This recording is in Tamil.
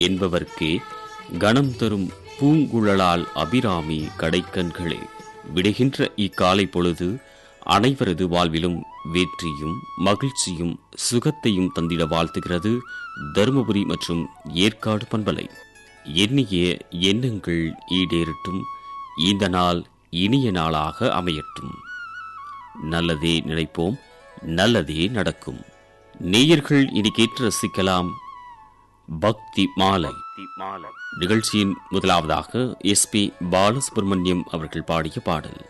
என்பவர்க்கே கணம் தரும் பூங்குழலால் அபிராமி கடைக்கண்களே விடுகின்ற இக்காலை பொழுது அனைவரது வாழ்விலும் வெற்றியும் மகிழ்ச்சியும் சுகத்தையும் தந்திட வாழ்த்துகிறது தருமபுரி மற்றும் ஏற்காடு பண்பலை எண்ணிய எண்ணங்கள் ஈடேறட்டும் இந்த நாள் இனிய நாளாக அமையட்டும் நல்லதே நினைப்போம் நல்லதே நடக்கும் நேயர்கள் இனி கேட்டு ரசிக்கலாம் பக்தி மாலை நிகழ்ச்சியின் முதலாவதாக எஸ் பி பாலசுப்ரமணியம் அவர்கள் பாடிய பாடல்